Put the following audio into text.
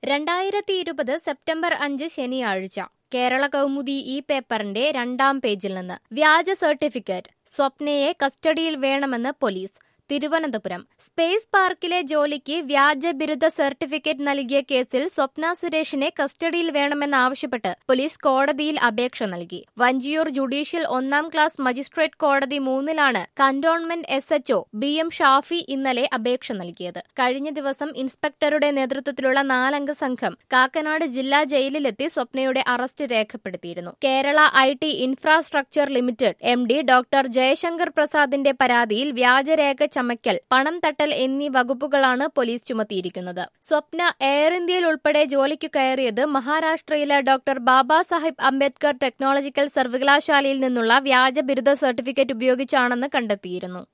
രണ്ടായിരത്തി ഇരുപത് സെപ്റ്റംബർ അഞ്ച് ശനിയാഴ്ച കേരള കൗമുദി ഈ പേപ്പറിന്റെ രണ്ടാം പേജിൽ നിന്ന് വ്യാജ സർട്ടിഫിക്കറ്റ് സ്വപ്നയെ കസ്റ്റഡിയിൽ വേണമെന്ന് പോലീസ് തിരുവനന്തപുരം സ്പേസ് പാർക്കിലെ ജോലിക്ക് വ്യാജ ബിരുദ സർട്ടിഫിക്കറ്റ് നൽകിയ കേസിൽ സ്വപ്ന സുരേഷിനെ കസ്റ്റഡിയിൽ വേണമെന്നാവശ്യപ്പെട്ട് പോലീസ് കോടതിയിൽ അപേക്ഷ നൽകി വഞ്ചിയൂർ ജുഡീഷ്യൽ ഒന്നാം ക്ലാസ് മജിസ്ട്രേറ്റ് കോടതി മൂന്നിലാണ് cantonment S H O B M Shafi ഇന്നലെ അപേക്ഷ നൽകിയത് കഴിഞ്ഞ ദിവസം ഇൻസ്പെക്ടറുടെ നേതൃത്വത്തിലുള്ള നാലംഗ സംഘം കാക്കനാട് ജില്ലാ ജയിലിലെത്തി സ്വപ്നയുടെ അറസ്റ്റ് രേഖപ്പെടുത്തിയിരുന്നു Kerala I T infrastructure limited M D doctor Jayasankar പ്രസാദിന്റെ പരാതിയിൽ വ്യാജരേഖ ചമയ്ക്കൽ പണം തട്ടൽ എന്നീ വകുപ്പുകളാണ് പോലീസ് ചുമത്തിയിരിക്കുന്നത് സ്വപ്ന എയർ ഇന്ത്യയിൽ ഉൾപ്പെടെ ജോലിക്കു കയറിയത് മഹാരാഷ്ട്രയിലെ ഡോക്ടർ ബാബാ സാഹിബ് അംബേദ്കർ ടെക്നോളജിക്കൽ സർവകലാശാലയിൽ നിന്നുള്ള വ്യാജ ബിരുദ സർട്ടിഫിക്കറ്റ് ഉപയോഗിച്ചാണെന്ന് കണ്ടെത്തിയിരുന്നു